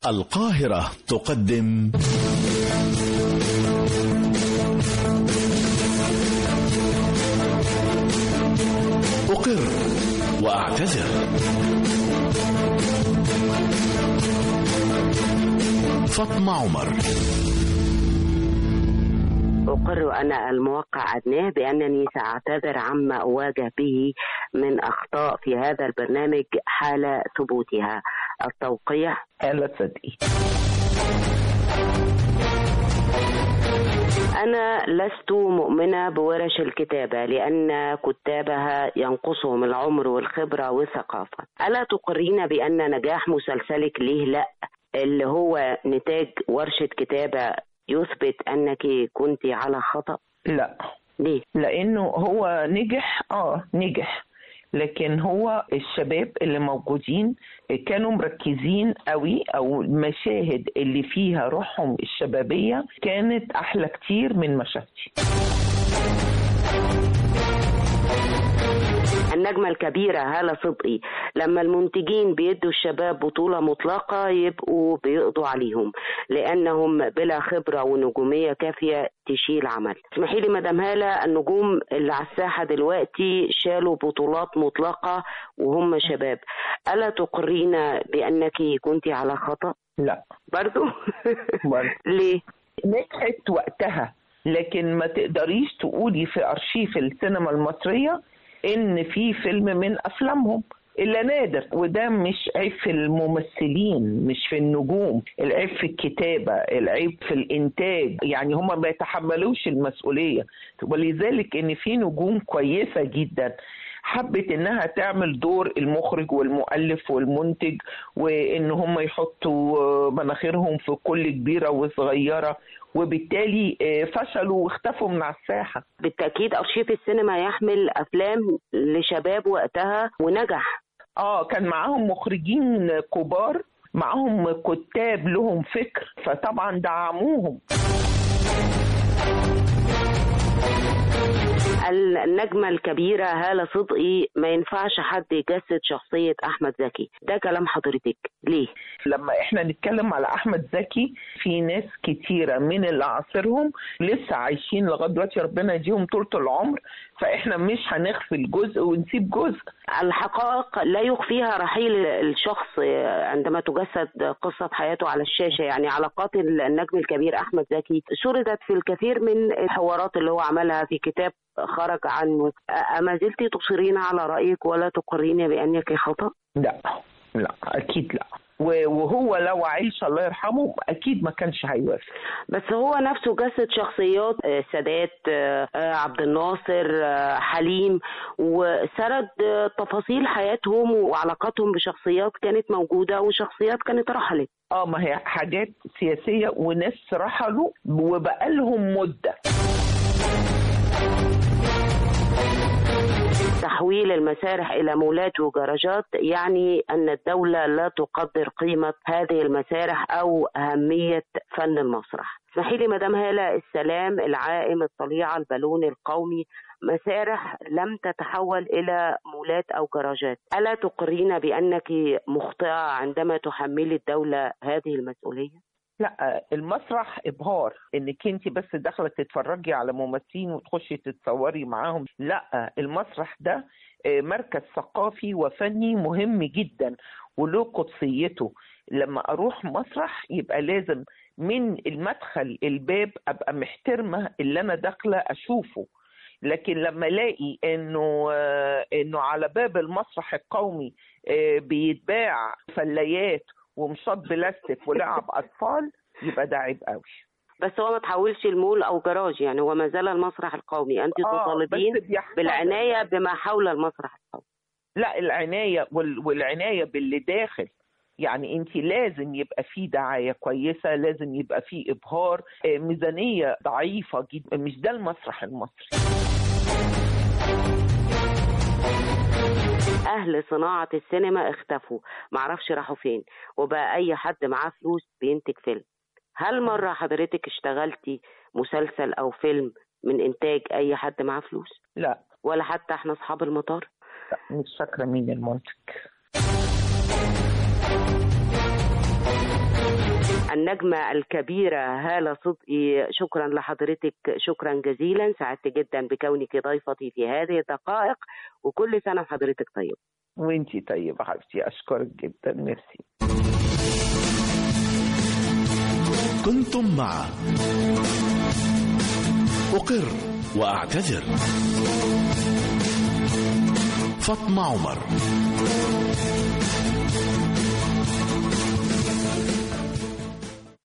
القاهرة تقدم أقر وأعتذر فاطمة عمر أقر أنا الموقع أدناه بأنني سأعتذر عما أواجه به من أخطاء في هذا البرنامج حال ثبوتها التوقيع هلا صدقي أنا لست مؤمنة بورش الكتابة لأن كتابها ينقصهم العمر والخبرة والثقافة ألا تقرين بأن نجاح مسلسلك ليه لأ اللي هو نتاج ورشة كتابة يثبت أنك كنت على خطأ لا ليه؟ لانه هو نجح اه نجح لكن هو الشباب اللي موجودين كانوا مركزين قوي او المشاهد اللي فيها روحهم الشبابيه كانت احلى كتير من مشاهدي النجمة الكبيرة هالة صدقي لما المنتجين بيدوا الشباب بطولة مطلقة يبقوا بيقضوا عليهم لأنهم بلا خبرة ونجومية كافية تشيل عمل اسمحي لي مدام هالة النجوم اللي على الساحة دلوقتي شالوا بطولات مطلقة وهم شباب ألا تقرين بأنك كنت على خطأ لا برضو برضو. ليه نجحت وقتها لكن ما تقدريش تقولي في ارشيف السينما المصريه ان في فيلم من افلامهم الا نادر وده مش عيب في الممثلين مش في النجوم العيب في الكتابه العيب في الانتاج يعني هم ما يتحملوش المسؤوليه ولذلك ان في نجوم كويسه جدا حبت انها تعمل دور المخرج والمؤلف والمنتج وان هم يحطوا مناخيرهم في كل كبيره وصغيره وبالتالي فشلوا واختفوا من على الساحه بالتأكيد أرشيف السينما يحمل أفلام لشباب وقتها ونجح اه كان معاهم مخرجين كبار معاهم كتاب لهم فكر فطبعا دعموهم النجمة الكبيرة هالة صدقي ما ينفعش حد يجسد شخصية أحمد زكي ده كلام حضرتك ليه؟ لما احنا نتكلم على احمد زكي في ناس كتيره من اللي عاصرهم لسه عايشين لغايه دلوقتي ربنا يديهم طولة العمر فاحنا مش هنخفي جزء ونسيب جزء الحقائق لا يخفيها رحيل الشخص عندما تجسد قصة حياته على الشاشة يعني علاقات النجم الكبير أحمد زكي سردت في الكثير من الحوارات اللي هو عملها في كتاب خرج عنه أما زلت تصرين على رأيك ولا تقرين بأنك خطأ؟ لا لا اكيد لا وهو لو عايش الله يرحمه اكيد ما كانش هيوافق بس هو نفسه جسد شخصيات سادات عبد الناصر حليم وسرد تفاصيل حياتهم وعلاقاتهم بشخصيات كانت موجوده وشخصيات كانت رحلت اه ما هي حاجات سياسيه وناس رحلوا وبقالهم مده تحويل المسارح إلى مولات وجراجات يعني أن الدولة لا تقدر قيمة هذه المسارح أو أهمية فن المسرح اسمحي لي مدام هالة السلام العائم الطليعة البالون القومي مسارح لم تتحول إلى مولات أو جراجات ألا تقرين بأنك مخطئة عندما تحملي الدولة هذه المسؤولية؟ لا المسرح ابهار انك انت بس داخله تتفرجي على ممثلين وتخشي تتصوري معاهم لا المسرح ده مركز ثقافي وفني مهم جدا وله قدسيته لما اروح مسرح يبقى لازم من المدخل الباب ابقى محترمه اللي انا داخله اشوفه لكن لما الاقي انه انه على باب المسرح القومي بيتباع فليات ومشط بلاستيك ولعب اطفال يبقى ده عيب قوي بس هو ما تحولش المول او جراج يعني هو ما زال المسرح القومي انت آه تطالبين بالعنايه بما حول المسرح القومي لا العنايه والعنايه باللي داخل يعني انت لازم يبقى في دعايه كويسه لازم يبقى في ابهار ميزانيه ضعيفه جدا مش ده المسرح المصري اهل صناعه السينما اختفوا معرفش راحوا فين وبقى اي حد معاه فلوس بينتج فيلم هل مره حضرتك اشتغلتي مسلسل او فيلم من انتاج اي حد معاه فلوس لا ولا حتى احنا اصحاب المطار لا مش فاكره مين المنتج النجمة الكبيرة هالة صدقي شكرا لحضرتك شكرا جزيلا سعدت جدا بكونك ضيفتي في هذه الدقائق وكل سنة وحضرتك طيب وانتي طيبة حبيبتي أشكرك جدا ميرسي كنتم مع أقر وأعتذر فاطمة عمر